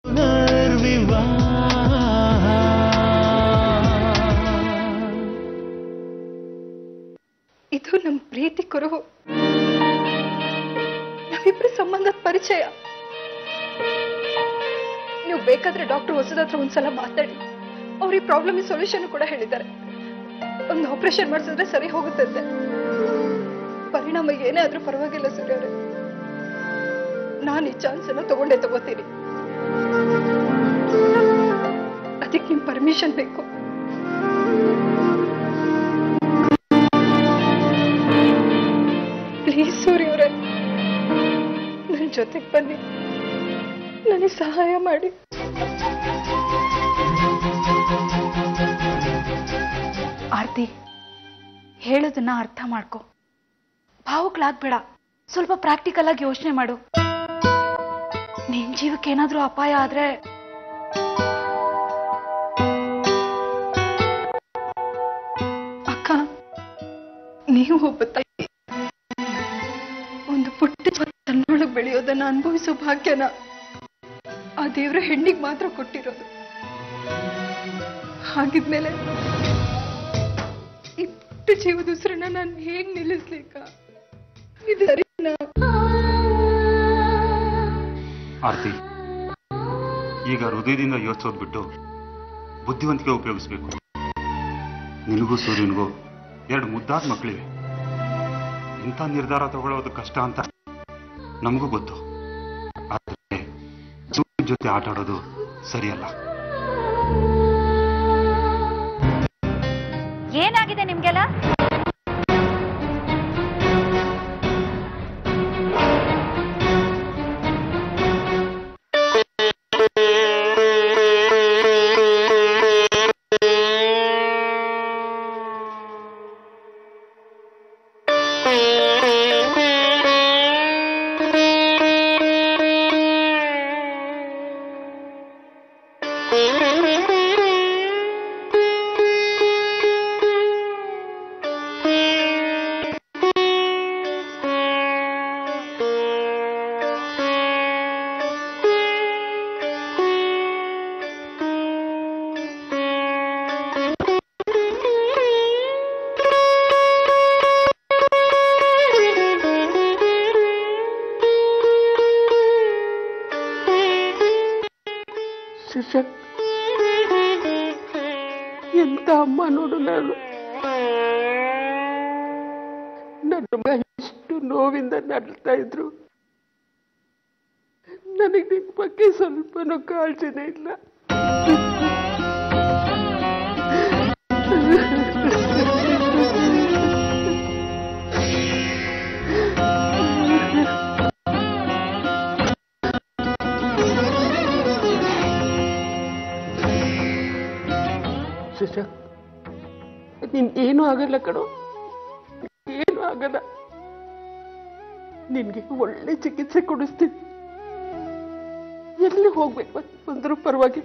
ಇದು ನಮ್ಮ ಪ್ರೀತಿ ಕುರುಹು ನಾವಿಬ್ರು ಸಂಬಂಧದ ಪರಿಚಯ ನೀವು ಬೇಕಾದ್ರೆ ಡಾಕ್ಟರ್ ಹೊಸದ ಹತ್ರ ಒಂದ್ಸಲ ಮಾತಾಡಿ ಅವ್ರ ಈ ಪ್ರಾಬ್ಲಮ್ ಸೊಲ್ಯೂಷನ್ ಕೂಡ ಹೇಳಿದ್ದಾರೆ ಒಂದು ಆಪರೇಷನ್ ಮಾಡಿಸಿದ್ರೆ ಸರಿ ಹೋಗುತ್ತಂತೆ ಪರಿಣಾಮ ಏನೇ ಆದ್ರೂ ಪರವಾಗಿಲ್ಲ ಸೂರ್ಯ ಅವರೇ ನಾನು ಈ ಚಾನ್ಸ್ ಅನ್ನ ತಗೊಂಡೇ ತಗೋತೀನಿ ಅದಕ್ಕೆ ನಿಮ್ ಪರ್ಮಿಷನ್ ಬೇಕು ಪ್ಲೀಸ್ ಸೂರ್ಯ ಅವರೇ ನನ್ನ ಜೊತೆಗೆ ಬನ್ನಿ ನನಗೆ ಸಹಾಯ ಮಾಡಿ ಆರ್ತಿ ಹೇಳೋದನ್ನ ಅರ್ಥ ಮಾಡ್ಕೊ ಭಾವುಕ್ಲಾಗ್ಬೇಡ ಸ್ವಲ್ಪ ಪ್ರಾಕ್ಟಿಕಲ್ ಆಗಿ ಯೋಚನೆ ಮಾಡು ನಿನ್ ಜೀವಕ್ಕೆ ಏನಾದ್ರೂ ಅಪಾಯ ಆದ್ರೆ ಅಕ್ಕ ನೀವು ಒಬ್ಬ ತಾಯಿ ಒಂದು ಪುಟ್ಟ ತನ್ನೊಳಗೆ ಬೆಳೆಯೋದನ್ನ ಅನುಭವಿಸೋ ಭಾಗ್ಯನ ಆ ದೇವ್ರ ಹೆಣ್ಣಿಗೆ ಮಾತ್ರ ಕೊಟ್ಟಿರೋದು ಹಾಗಿದ್ಮೇಲೆ ಈ ಪುಟ್ಟ ಜೀವದ ಉಸಿರನ್ನ ನಾನು ಹೇಗ್ ನಿಲ್ಲಿಸ್ಲಿಕ್ಕ ಇದು ಸರಿನಾ ಆರ್ತಿ ಈಗ ಹೃದಯದಿಂದ ಯೋಚಿಸೋದು ಬಿಟ್ಟು ಬುದ್ಧಿವಂತಿಕೆ ಉಪಯೋಗಿಸ್ಬೇಕು ನಿನಗೂ ಸೂರ್ಯನಿಗೂ ಎರಡು ಮುದ್ದಾದ ಮಕ್ಕಳಿವೆ ಇಂಥ ನಿರ್ಧಾರ ತಗೊಳ್ಳೋದು ಕಷ್ಟ ಅಂತ ನಮಗೂ ಗೊತ್ತು ಆದರೆ ಸೂರ್ಯನ ಜೊತೆ ಆಟ ಆಡೋದು ಸರಿಯಲ್ಲ ಏನಾಗಿದೆ ನಿಮ್ಗೆಲ್ಲ ಶಿಶಕ್ ಎಂತ ಅಮ್ಮ ನೋಡು ನಾನು ನನ್ನ ಮಗ ಎಷ್ಟು ನೋವಿಂದ ನಡ್ತಾ ಇದ್ರು ನನಗೆ ನಿನ್ ಬಗ್ಗೆ ಸ್ವಲ್ಪನೂ ಕಾಳಜಿನೇ ಇಲ್ಲ ಶಿಶಕ್ ನಿನ್ ಏನೂ ಆಗಲ್ಲ ಕಣೋ ಏನೂ ಆಗಲ್ಲ ನಿನ್ಗೆ ಒಳ್ಳೆ ಚಿಕಿತ್ಸೆ ಕೊಡಿಸ್ತೀನಿ ಎಲ್ಲಿ ಹೋಗ್ಬೇಕು ಬಂದರೂ ಪರವಾಗಿಲ್ಲ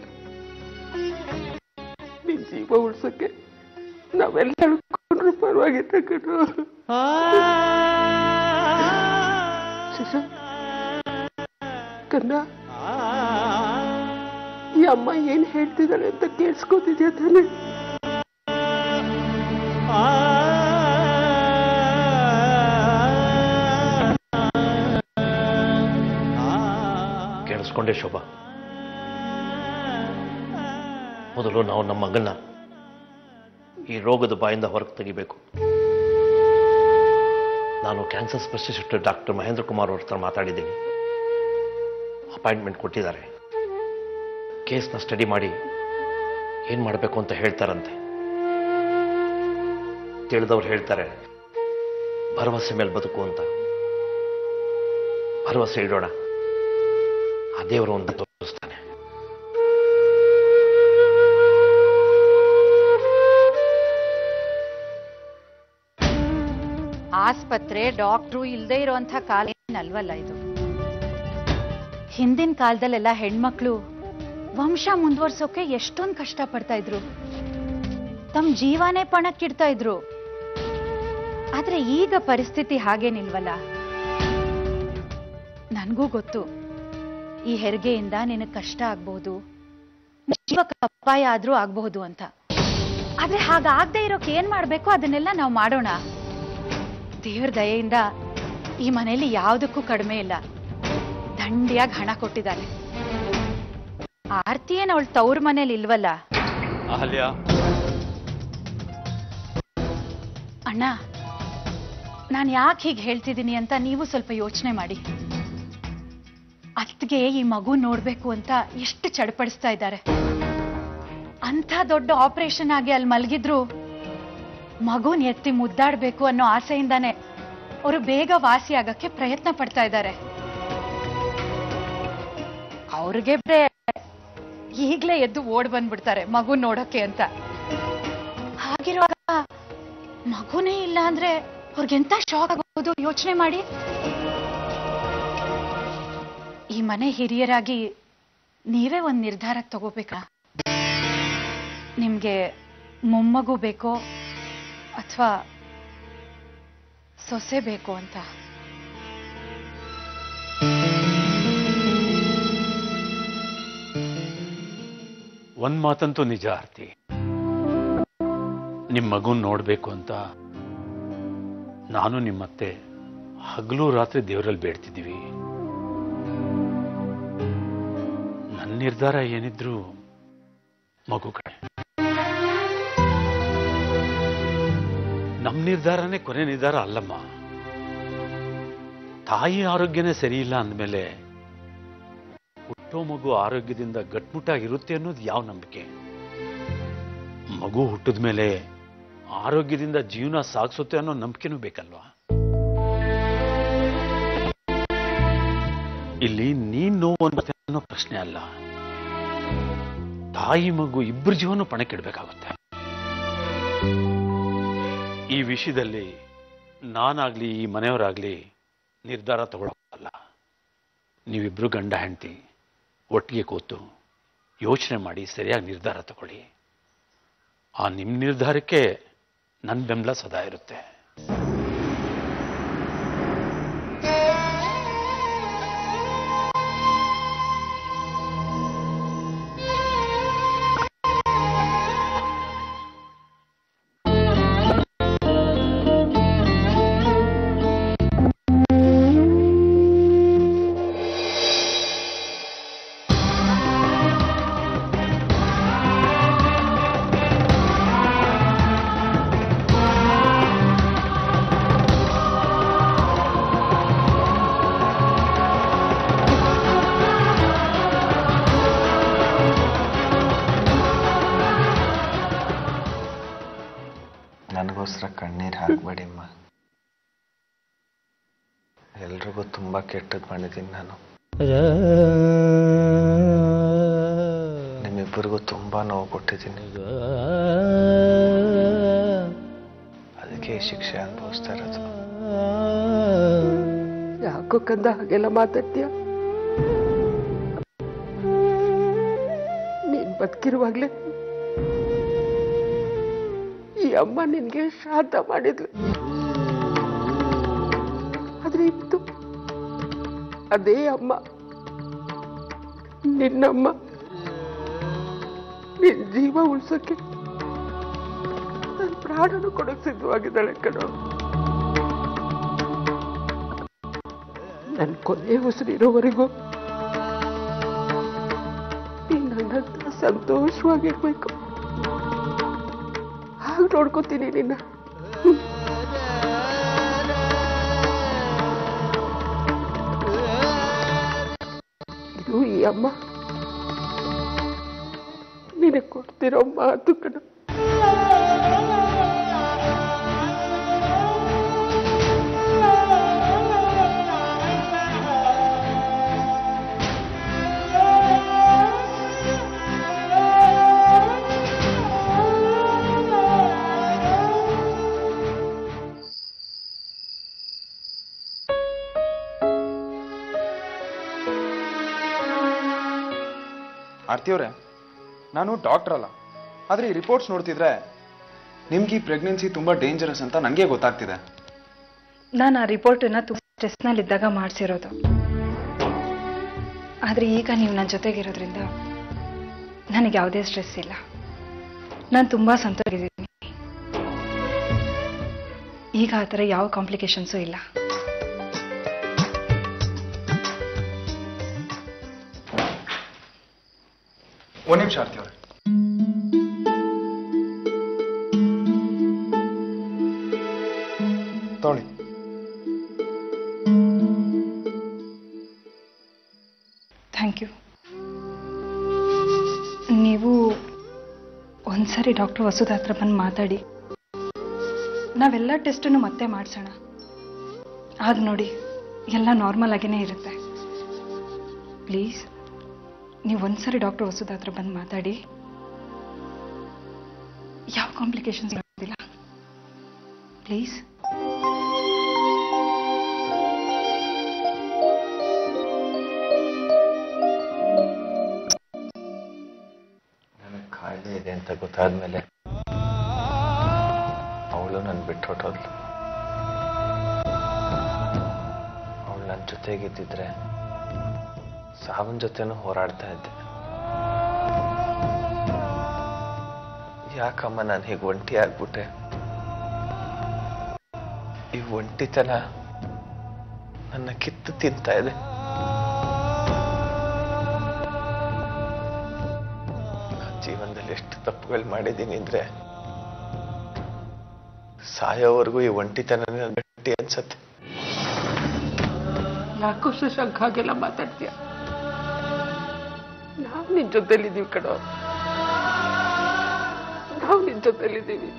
ನಿನ್ ಜೀವ ಉಳ್ಸಕ್ಕೆ ನಾವೆಲ್ಲ ಹೇಳ್ಕೊಂಡ್ರು ಪರವಾಗಿಲ್ಲ ಕಣೋ ಶಿಶ ಕನ್ನ ಈ ಅಮ್ಮ ಏನ್ ಹೇಳ್ತಿದ್ದಾಳೆ ಅಂತ ಕೇಳಿಸ್ಕೊತಿದ್ಯಾ ತಾನೆ ಕೇಳಿಸ್ಕೊಂಡೆ ಶೋಭಾ ಮೊದಲು ನಾವು ನಮ್ಮ ಮಗನ್ನ ಈ ರೋಗದ ಬಾಯಿಂದ ಹೊರಗೆ ತೆಗಿಬೇಕು ನಾನು cancer specialist doctor Mahendra Kumar ಅವ್ರ ಹತ್ರ ಮಾತಾಡಿದ್ದೀನಿ ಅಪಾಯಿಂಟ್ಮೆಂಟ್ ಕೊಟ್ಟಿದ್ದಾರೆ ಕೇಸ್ನ ಸ್ಟಡಿ ಮಾಡಿ ಏನು ಮಾಡಬೇಕು ಅಂತ ಹೇಳ್ತಾರಂತೆ ತಿಳಿದವ್ರು ಹೇಳ್ತಾರೆ ಭರವಸೆ ಮೇಲೆ ಬದುಕು ಅಂತ ಭರವಸೆ ಇಡೋಣ ಆ ದೇವರು ಒಂದು ತೋರಿಸ್ತಾನೆ ಆಸ್ಪತ್ರೆ ಡಾಕ್ಟ್ರು ಇಲ್ಲದೆ ಇರುವಂಥ ಕಾಲ ಅಲ್ವಲ್ಲ ಇದು ಹಿಂದಿನ ಕಾಲದಲ್ಲೆಲ್ಲ ಹೆಣ್ಮಕ್ಳು ವಂಶ ಮುಂದುವರ್ಸೋಕೆ ಎಷ್ಟೊಂದು ಕಷ್ಟ ಪಡ್ತಾ ಇದ್ರು ತಮ್ಮ ಜೀವನೇ ಪಣಕ್ಕಿಡ್ತಾ ಇದ್ರು ಆದ್ರೆ ಈಗ ಪರಿಸ್ಥಿತಿ ಹಾಗೇನಿಲ್ವಲ್ಲ ನನಗೂ ಗೊತ್ತು ಈ ಹೆರಿಗೆಯಿಂದ ನಿನಗೆ ಕಷ್ಟ ಆಗ್ಬಹುದು ಜೀವಕ್ಕೆ ಅಪಾಯ ಆದ್ರೂ ಆಗ್ಬಹುದು ಅಂತ ಆದ್ರೆ ಹಾಗಾಗದೆ ಇರೋಕೆ ಏನ್ ಮಾಡ್ಬೇಕು ಅದನ್ನೆಲ್ಲ ನಾವು ಮಾಡೋಣ ದೇವ್ರ ದಯೆಯಿಂದ ಈ ಮನೆಯಲ್ಲಿ ಯಾವುದಕ್ಕೂ ಕಡಿಮೆ ಇಲ್ಲ ದಂಡಿಯಾಗಿ ಹಣ ಕೊಟ್ಟಿದ್ದಾರೆ ಆರ್ತಿ ಏನ್ ಅವಳ ತವ್ರ ಮನೇಲಿ ಇಲ್ವಲ್ಲ ಅಹಲ್ಯ ಅಣ್ಣ ನಾನು ಯಾಕೆ ಹೀಗೆ ಹೇಳ್ತಿದ್ದೀನಿ ಅಂತ ನೀವು ಸ್ವಲ್ಪ ಯೋಚನೆ ಮಾಡಿ ಅತ್ತಿಗೆ ಈ ಮಗು ನೋಡ್ಬೇಕು ಅಂತ ಎಷ್ಟು ಚಡಪಡಿಸ್ತಾ ಇದ್ದಾರೆ ಅಂಥ ದೊಡ್ಡ ಆಪರೇಷನ್ ಆಗಿ ಅಲ್ಲಿ ಮಲಗಿದ್ರು ಮಗುನ್ ಎತ್ತಿ ಮುದ್ದಾಡ್ಬೇಕು ಅನ್ನೋ ಆಸೆಯಿಂದಾನೆ ಅವರು ಬೇಗ ವಾಸಿ ಆಗಕ್ಕೆ ಪ್ರಯತ್ನ ಪಡ್ತಾ ಇದ್ದಾರೆ ಅವ್ರಿಗೆ ಬೇ ಈಗ್ಲೇ ಎದ್ದು ಓಡ್ ಬಂದ್ಬಿಡ್ತಾರೆ ಮಗು ನೋಡೋಕೆ ಅಂತ ಹಾಗಿರುವಾಗ ಮಗುನೇ ಇಲ್ಲ ಅಂದ್ರೆ ಅವ್ರಿಗೆಂತ ಶಾಕ್ ಆಗ್ಬೋದು ಯೋಚನೆ ಮಾಡಿ ಈ ಮನೆ ಹಿರಿಯರಾಗಿ ನೀವೇ ಒಂದ್ ನಿರ್ಧಾರ ತಗೋಬೇಕಾ ನಿಮ್ಗೆ ಮೊಮ್ಮಗು ಬೇಕೋ ಅಥವಾ ಸೊಸೆ ಬೇಕು ಅಂತ ಒಂದ್ ಮಾತಂತೂ ನಿಜ ಆರ್ತಿ ನಿಮ್ ಮಗುನ್ ನೋಡ್ಬೇಕು ಅಂತ ನಾನು ನಿಮ್ಮತ್ತೆ ಹಗಲು ರಾತ್ರಿ ದೇವರಲ್ಲಿ ಬೇಡ್ತಿದ್ದೀವಿ ನನ್ನ ನಿರ್ಧಾರ ಏನಿದ್ರು ಮಗು ಕಡೆ ನಮ್ ನಿರ್ಧಾರನೇ ಕೊನೆ ನಿರ್ಧಾರ ಅಲ್ಲಮ್ಮ ತಾಯಿ ಆರೋಗ್ಯನೇ ಸರಿ ಇಲ್ಲ ಅಂದಮೇಲೆ ಹುಟ್ಟೋ ಮಗು ಆರೋಗ್ಯದಿಂದ ಗಟ್ಮುಟ್ಟಾಗಿರುತ್ತೆ ಅನ್ನೋದು ಯಾವ ನಂಬಿಕೆ ಮಗು ಹುಟ್ಟಿದ ಮೇಲೆ ಆರೋಗ್ಯದಿಂದ ಜೀವನ ಸಾಗಿಸುತ್ತೆ ಅನ್ನೋ ನಂಬಿಕೆನೂ ಬೇಕಲ್ವಾ ಇಲ್ಲಿ ನೀನ್ ನೋವು ಅನ್ನತ್ತೆ ಅನ್ನೋ ಪ್ರಶ್ನೆ ಅಲ್ಲ ತಾಯಿ ಮಗು ಇಬ್ಬರ ಜೀವನ ಪಣಕ್ಕಿಡ್ಬೇಕಾಗುತ್ತೆ ಈ ವಿಷಯದಲ್ಲಿ ನಾನಾಗ್ಲಿ ಈ ಮನೆಯವರಾಗ್ಲಿ ನಿರ್ಧಾರ ತಗೊಳ್ಳೋಲ್ಲ ನೀವಿಬ್ರು ಗಂಡ ಹೆಂಡತಿ ಒಟ್ಟಿಗೆ ಕೂತು ಯೋಚನೆ ಮಾಡಿ ಸರಿಯಾಗಿ ನಿರ್ಧಾರ ತಗೊಳ್ಳಿ ಆ ನಿಮ್ಮ ನಿರ್ಧಾರಕ್ಕೆ ನನ್ನ ಬೆಂಬಲ ಸದಾ ಇರುತ್ತೆ ನನಗೋಸ್ಕರ ಕಣ್ಣೀರು ಹಾಕ್ಬೇಡಿಮ್ಮ ಎಲ್ರಿಗೂ ತುಂಬ ಕೆಟ್ಟದ್ದು ಮಾಡಿದ್ದೀನಿ ನಾನು ನಿಮ್ಮಿಬ್ಬರಿಗೂ ತುಂಬ ನೋವು ಕೊಟ್ಟಿದ್ದೀನಿ ಅದಕ್ಕೆ ಈ ಶಿಕ್ಷೆ ಅನುಭವಿಸ್ತಾ ಇರೋದು ಯಾಕೋ ಕಂದ ಹಾಗೆಲ್ಲ ಮಾತಾಡ್ತೀಯ ನೀನ್ ಬದುಕಿರುವಾಗ್ಲೇ ಈ ಅಮ್ಮ ನಿನ್ಗೆ ಶ್ರಾದ್ದ ಮಾಡಿದ್ಲು ಆದ್ರೆ ಇತ್ತು ಅದೇ ಅಮ್ಮ ನಿನ್ನಮ್ಮ ನಿನ್ ಜೀವ ಉಳ್ಸೋಕೆ ನನ್ನ ಪ್ರಾಣನು ಕೊಡಕ್ ಸಿದ್ಧವಾಗಿದ್ದಾಳೆ ಕಣೋ ನನ್ನ ಕೊನೆ ಉಸಿರಿರೋವರೆಗೂ ನೀನ್ ನನ್ನ ಹತ್ರ ಸಂತೋಷವಾಗಿರ್ಬೇಕು ಹಾಗೆ ನೋಡ್ಕೋತೀನಿ ನಿನ್ನ ಇದು ಈ ಅಮ್ಮ ನಿನಗೆ ಕೊಡ್ತಿರೋ ಮಾತು ಕಣ ಆರ್ತಿಯವರೇ ನಾನು ಡಾಕ್ಟರ್ ಅಲ್ಲ ಆದರೆ ಈ ರಿಪೋರ್ಟ್ಸ್ ನೋಡ್ತಿದ್ರೆ ನಿಮ್ಗೆ ಈ ಪ್ರೆಗ್ನೆನ್ಸಿ ತುಂಬ ಡೇಂಜರಸ್ ಅಂತ ನನಗೆ ಗೊತ್ತಾಗ್ತಿದೆ ನಾನು ಆ ರಿಪೋರ್ಟನ್ನ ತುಂಬ ಸ್ಟ್ರೆಸ್ನಲ್ಲಿದ್ದಾಗ ಮಾಡಿಸಿರೋದು ಆದರೆ ಈಗ ನೀವು ನನ್ನ ಜೊತೆಗಿರೋದ್ರಿಂದ ನನಗೆ ಯಾವುದೇ ಸ್ಟ್ರೆಸ್ ಇಲ್ಲ ನಾನು ತುಂಬ ಸಂತೋಷವಾಗಿದ್ದೀನಿ ಈಗ ಆ ಥರ ಯಾವ ಕಾಂಪ್ಲಿಕೇಶನ್ಸು ಇಲ್ಲ ಒಂದು ನಿಮಿಷ ಆರ್ತಿ ಅವ್ರೆ ತೊಗೊಳ್ಳಿ ಥ್ಯಾಂಕ್ ಯು ನೀವು ಒಂದ್ಸರಿ ಡಾಕ್ಟರ್ ವಸುದ ಹತ್ರ ಬಂದು ಮಾತಾಡಿ ನಾವೆಲ್ಲ ಟೆಸ್ಟನ್ನು ಮತ್ತೆ ಮಾಡಿಸೋಣ ಆಗ ನೋಡಿ ಎಲ್ಲ ನಾರ್ಮಲ್ ಆಗೇ ಇರುತ್ತೆ ಪ್ಲೀಸ್ ನೀವು ಒಂದ್ಸರಿ ಡಾಕ್ಟರ್ ವಸುದ ಹತ್ರ ಬಂದು ಮಾತಾಡಿ ಯಾವ ಕಾಂಪ್ಲಿಕೇಶನ್ಸ್ ಇರೋದಿಲ್ಲ ಪ್ಲೀಸ್ ನನಗೆ ಕಾಯಿಲೆ ಇದೆ ಅಂತ ಗೊತ್ತಾದ್ಮೇಲೆ ಅವಳು ನನ್ನ ಬಿಟ್ಟು ಹೊಟ್ಟೋದ್ಲು ಅವಳು ನನ್ನ ಜೊತೆಗಿದ್ದಿದ್ರೆ ಸಾವಿನ ಜೊತೆನೂ ಹೋರಾಡ್ತಾ ಇದ್ದೆ ಯಾಕಮ್ಮ ನಾನು ಹೀಗೆ ಒಂಟಿ ಆಗ್ಬಿಟ್ಟೆ ಈ ಒಂಟಿತನ ನನ್ನ ಕಿತ್ತು ತಿಂತಾ ಇದೆ ನಾನ್ ಜೀವನದಲ್ಲಿ ಎಷ್ಟು ತಪ್ಪುಗಳು ಮಾಡಿದ್ದೀನಿ ಅಂದ್ರೆ ಸಾಯೋವರೆಗೂ ಈ ಒಂಟಿತನ ಗಟ್ಟಿ ಅನ್ಸತ್ತೆ ಯಾಕೋ ಶಶಾಂಕ್ ಹಾಗೆಲ್ಲ ಮಾತಾಡ್ತೀಯ ನಾವು ನಿನ್ ಜೊತೆಲಿದ್ದೀವಿ ಕಣೋ ನಾವು ನಿನ್ ಜೊತೆಲಿದ್ದೀವಿ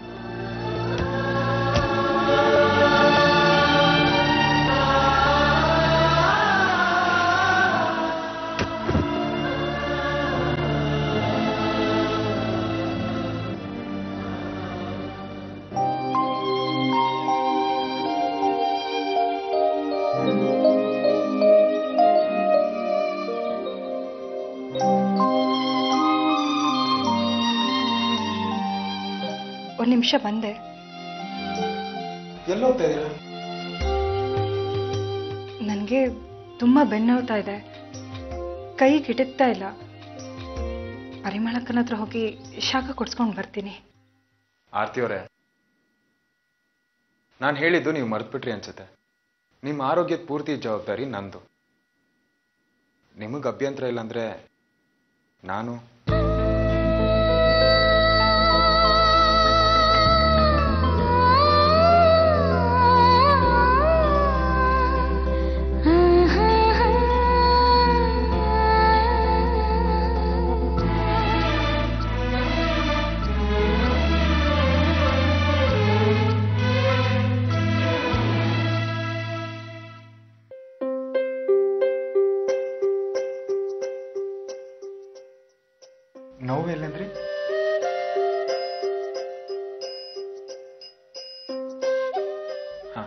ಒಂದು ನಿಮಿಷ ಬಂದೆ ಎಲ್ಲಿ ಹೋಗ್ತಾ ಇದ್ದೀರಾ ನನಗೆ ತುಂಬ ಬೆನ್ನೋವ್ತಾ ಇದೆ ಕೈ ಗಿಟುತ್ತಾ ಇಲ್ಲ ಪರಿಮಳಕ್ಕನ ಹತ್ರ ಹೋಗಿ ಶಾಖ ಕೊಡ್ಸ್ಕೊಂಡು ಬರ್ತೀನಿ ಆರ್ತಿ ಅವರೇ ನಾನು ಹೇಳಿದ್ದು ನೀವು ಮರ್ತ್ಬಿಟ್ರಿ ಅನ್ಸುತ್ತೆ ನಿಮ್ಮ ಆರೋಗ್ಯದ ಪೂರ್ತಿ ಜವಾಬ್ದಾರಿ ನಂದು ನಿಮಗೆ ಅಭ್ಯಂತರ ಇಲ್ಲ ಅಂದ್ರೆ ನಾನು ನೋವು ಎಲ್ಲಂದ್ರಿ ಹಾ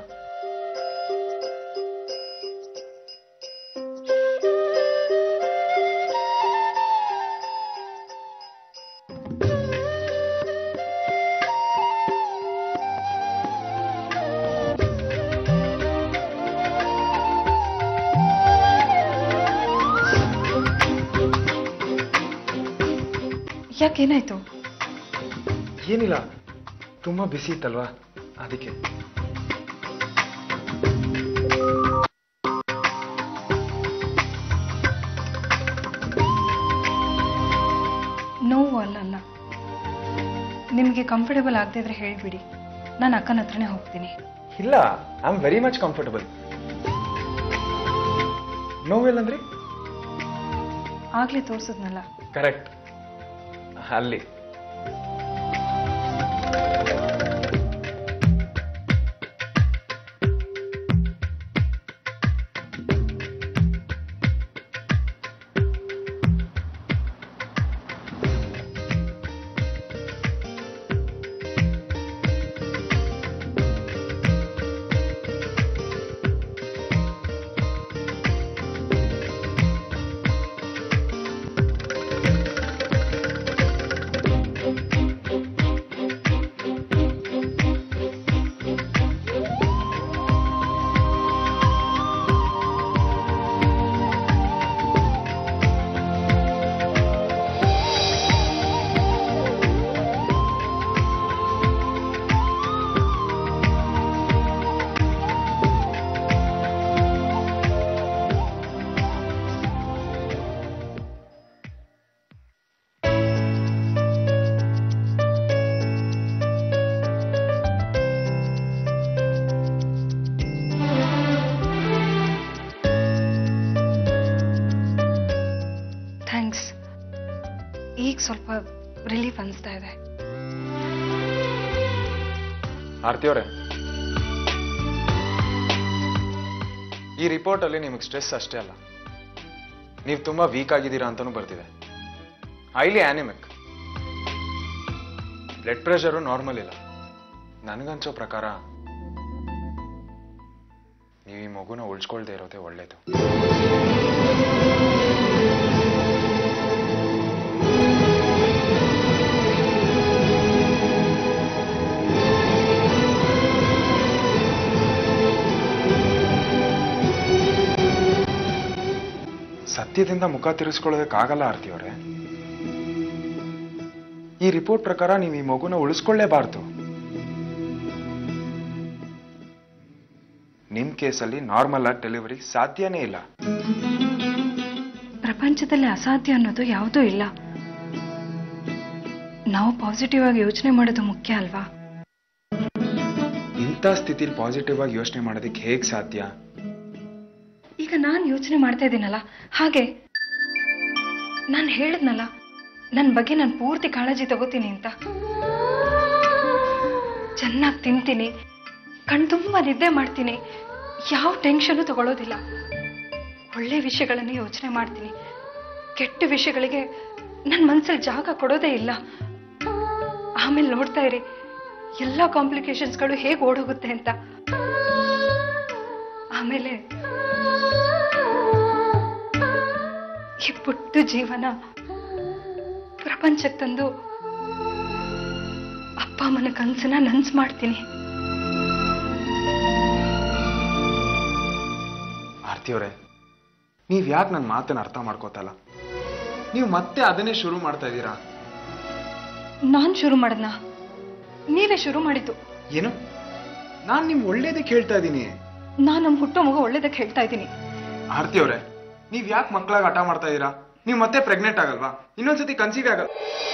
ಯಾಕೇನಾಯ್ತು ಏನಿಲ್ಲ ತುಂಬಾ ಬಿಸಿ ಇತ್ತಲ್ವಾ ಅದಕ್ಕೆ ನೋವು ಅಲ್ಲಲ್ಲ ನಿಮಗೆ ಕಂಫರ್ಟಬಲ್ ಆಗದೆ ಇದ್ರೆ ಹೇಳಿಬಿಡಿ ನಾನು ಅಕ್ಕನ ಹತ್ರನೇ ಹೋಗ್ತೀನಿ ಇಲ್ಲ I am very much comfortable ನೋವೆಲ್ಲಂದ್ರಿ ಆಗ್ಲೇ ತೋರಿಸಿದ್ನಲ್ಲ ಕರೆಕ್ಟ್ ಅಲ್ಲಿ ಈಗ ಸ್ವಲ್ಪ ರಿಲೀಫ್ ಅನಿಸ್ತಾ ಇದೆ ಆರ್ತಿ ಅವರೇ ಈ ರಿಪೋರ್ಟ್ ಅಲ್ಲಿ ನಿಮಗೆ ಸ್ಟ್ರೆಸ್ ಅಷ್ಟೇ ಅಲ್ಲ ನೀವು ತುಂಬಾ ವೀಕ್ ಆಗಿದ್ದೀರಾ ಅಂತಾನೂ ಬರ್ತಿದೆ highly anaemic blood pressure normal ಇಲ್ಲ ನನಗನ್ಸೋ ಪ್ರಕಾರ ನೀವು ಈ ಮಗುನ ಉಳಿಸ್ಕೊಳ್ದೇ ಇರೋದೇ ಒಳ್ಳೇದು ಸತ್ಯದಿಂದ ಮುಖ ತಿರ್ಸ್ಕೊಳ್ಳೋದಕ್ಕಾಗಲ್ಲ ಆರ್ತಿ ಅವರೇ ಈ ರಿಪೋರ್ಟ್ ಪ್ರಕಾರ ನೀವು ಈ ಮಗುನ ಉಳಿಸ್ಕೊಳ್ಳೇಬಾರ್ದು ನಿಮ್ ಕೇಸಲ್ಲಿ ನಾರ್ಮಲ್ ಆಗಿ ಡೆಲಿವರಿ ಸಾಧ್ಯನೇ ಇಲ್ಲ ಪ್ರಪಂಚದಲ್ಲಿ ಅಸಾಧ್ಯ ಅನ್ನೋದು ಯಾವುದೂ ಇಲ್ಲ ನಾವು ಪಾಸಿಟಿವ್ ಆಗಿ ಯೋಚನೆ ಮಾಡೋದು ಮುಖ್ಯ ಅಲ್ವಾ ಇಂಥ ಸ್ಥಿತಿಲಿ ಪಾಸಿಟಿವ್ ಆಗಿ ಯೋಚನೆ ಮಾಡೋದಕ್ಕೆ ಹೇಗ್ ಸಾಧ್ಯ ಈಗ ನಾನು ಯೋಚನೆ ಮಾಡ್ತಾ ಇದ್ದೀನಲ್ಲ ಹಾಗೆ ನಾನು ಹೇಳಿದ್ನಲ್ಲ ನನ್ನ ಬಗ್ಗೆ ನಾನು ಪೂರ್ತಿ ಕಾಳಜಿ ತಗೋತೀನಿ ಅಂತ ಚೆನ್ನಾಗಿ ತಿಂತೀನಿ ಕಣ್ತುಂಬ ನಿದ್ದೆ ಮಾಡ್ತೀನಿ ಯಾವ ಟೆನ್ಷನು ತಗೊಳ್ಳೋದಿಲ್ಲ ಒಳ್ಳೆ ವಿಷಯಗಳನ್ನು ಯೋಚನೆ ಮಾಡ್ತೀನಿ ಕೆಟ್ಟ ವಿಷಯಗಳಿಗೆ ನನ್ನ ಮನಸ್ಸಲ್ಲಿ ಜಾಗ ಕೊಡೋದೇ ಇಲ್ಲ ಆಮೇಲೆ ನೋಡ್ತಾ ಇರಿ ಎಲ್ಲ ಕಾಂಪ್ಲಿಕೇಶನ್ಸ್ಗಳು ಹೇಗೆ ಓಡೋಗುತ್ತೆ ಅಂತ ಆಮೇಲೆ ಈ ಪುಟ್ಟ ಜೀವನ ಪ್ರಪಂಚಕ್ಕೆ ತಂದು ಅಪ್ಪ ಅಮ್ಮನ ಕನಸನ್ನ ನನ್ಸ್ ಮಾಡ್ತೀನಿ ಆರ್ತಿ ಅವರೇ ನೀವ್ ಯಾಕೆ ನನ್ನ ಮಾತನ್ನ ಅರ್ಥ ಮಾಡ್ಕೋತಲ್ಲ ನೀವು ಮತ್ತೆ ಅದನ್ನೇ ಶುರು ಮಾಡ್ತಾ ಇದ್ದೀರಾ ನಾನ್ ಶುರು ಮಾಡದ್ನ ನೀವೇ ಶುರು ಮಾಡಿದ್ದು ಏನು ನಾನ್ ನಿಮ್ ಒಳ್ಳೇದಕ್ಕೆ ಹೇಳ್ತಾ ಇದ್ದೀನಿ ನಾನ್ ನಮ್ ಹುಟ್ಟೋ ಮಗು ಒಳ್ಳೇದಕ್ಕೆ ಹೇಳ್ತಾ ಇದ್ದೀನಿ ಆರ್ತಿ ಅವರೇ ನೀವ್ ಯಾಕೆ ಮಕ್ಕಳಾಗ ಹಠ ಮಾಡ್ತಾ ಇದ್ದೀರಾ ನೀವು ಮತ್ತೆ ಪ್ರೆಗ್ನೆಂಟ್ ಆಗಲ್ವಾ ಇನ್ನೊಂದ್ಸತಿ ಕನ್ಸೀವ್ ಆಗಲ್ಲ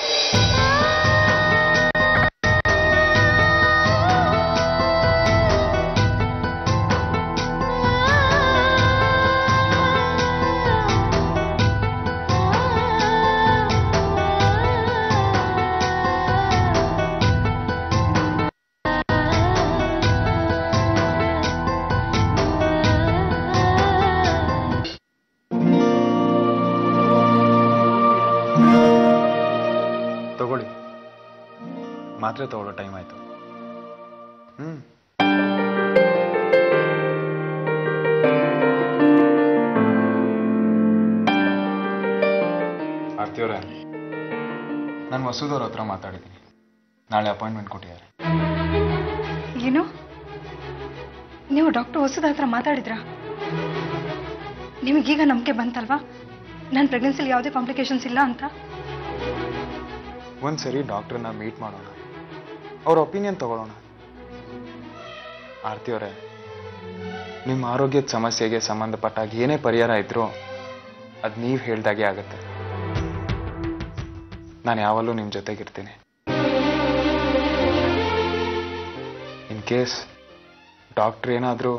ತಗೊಳ್ಳಿ ಮಾತ್ರೆ ತಗೊಳ್ಳೋ ಟೈಮ್ ಆಯ್ತು ಹ್ಮ್ ಆರ್ತಿಯವರೇ ನಾನು ವಸುದವ್ರ ಹತ್ರ ಮಾತಾಡಿದ್ದೀನಿ ನಾಳೆ ಅಪಾಯಿಂಟ್ಮೆಂಟ್ ಕೊಟ್ಟಿದ್ದಾರೆ ಏನು ನೀವು ಡಾಕ್ಟರ್ ಹೊಸದ ಹತ್ರ ಮಾತಾಡಿದ್ರಾ ನಿಮಗೀಗ ನಂಬಿಕೆ ಬಂತಲ್ವಾ ನನ್ನ ಪ್ರೆಗ್ನೆನ್ಸಿಲಿ ಯಾವುದೇ ಕಾಂಪ್ಲಿಕೇಶನ್ಸ್ ಇಲ್ಲ ಅಂತ ಒಂದ್ಸರಿ ಡಾಕ್ಟ್ರನ್ನ ಮೀಟ್ ಮಾಡೋಣ ಅವ್ರ ಒಪಿನಿಯನ್ ತಗೊಳ್ಳೋಣ ಆರ್ತಿಯವರೇ ನಿಮ್ಮ ಆರೋಗ್ಯದ ಸಮಸ್ಯೆಗೆ ಸಂಬಂಧಪಟ್ಟಾಗ ಏನೇ ಪರಿಹಾರ ಇದ್ರೂ ಅದು ನೀವು ಹೇಳ್ದಾಗೆ ಆಗುತ್ತೆ ನಾನು ಯಾವಲ್ಲೂ ನಿಮ್ಮ ಜೊತೆಗಿರ್ತೀನಿ ಇನ್ ಕೇಸ್ ಡಾಕ್ಟ್ರ್ ಏನಾದರೂ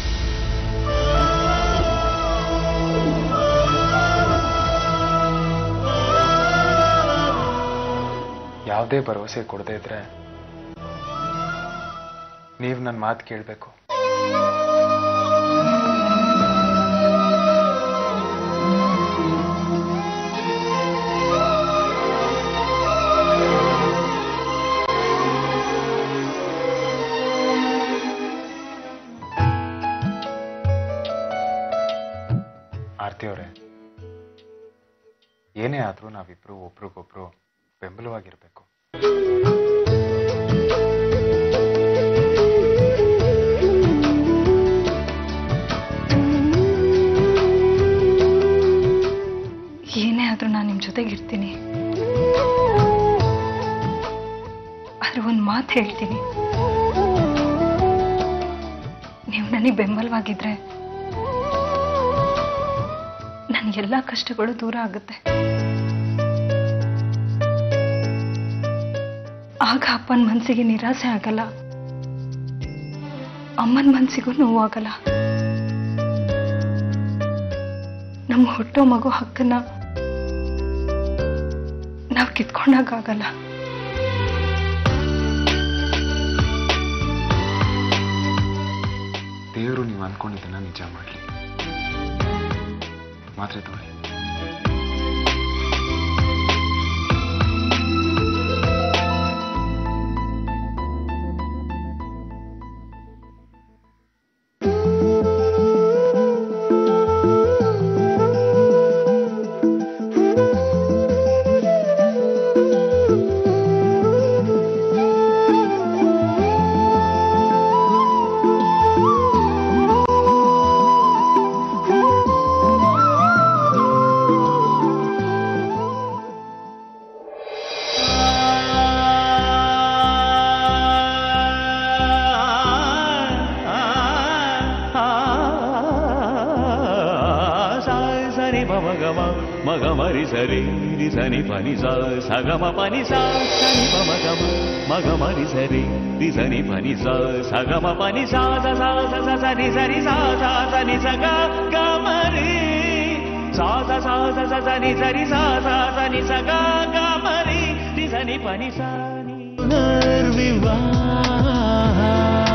ಯಾವುದೇ ಭರವಸೆ ಕೊಡದೇ ಇದ್ರೆ ನೀವು ನನ್ನ ಮಾತು ಕೇಳಬೇಕು ಆರ್ತಿ ಅವರೇ ಏನೇ ಆದರೂ ನಾವಿಬ್ರು ಒಬ್ರಿಗೊಬ್ರು ಬೆಂಬಲವಾಗಿರ್ಬೇಕು ಏನೇ ಆದ್ರೂ ನಾನು ನಿಮ್ಮ ಜೊತೆಗಿರ್ತೀನಿ ಆದ್ರೆ ಒಂದು ಮಾತು ಹೇಳ್ತೀನಿ ನೀವು ನನಗೆ ಬೆಂಬಲವಾಗಿದ್ರೆ ನನ್ನ ಎಲ್ಲ ಕಷ್ಟಗಳು ದೂರ ಆಗುತ್ತೆ ಆಗ ಅಪ್ಪನ ಮನಸ್ಸಿಗೆ ನಿರಾಸೆ ಆಗಲ್ಲ ಅಮ್ಮನ ಮನಸ್ಸಿಗೂ ನೋವಾಗಲ್ಲ ನಮ್ಮ ಹುಟ್ಟೋ ಮಗು ಹಕ್ಕನ್ನ ನಾವು ಕಿತ್ಕೊಂಡಾಗಲ್ಲ ದೇವರು ನೀವು ಅನ್ಕೊಂಡಿದ್ದನ್ನ ನಿಜ ಮಾಡಲಿ ಮಾತ್ರೆ ತಗೊಳ್ಳಿ సని పమ గమ మగ మరి సరి రి సని పని సా సగమ పని సా సని పమ గమ మగ మరి సరి రి సని పని సా సగమ పని సా స సా స స సని సరి సా సా సని సగ గ మరి సా స సా స స సని సరి సా సా సని సగ గ మరి రి సని పని సా ని నిర్వివాహ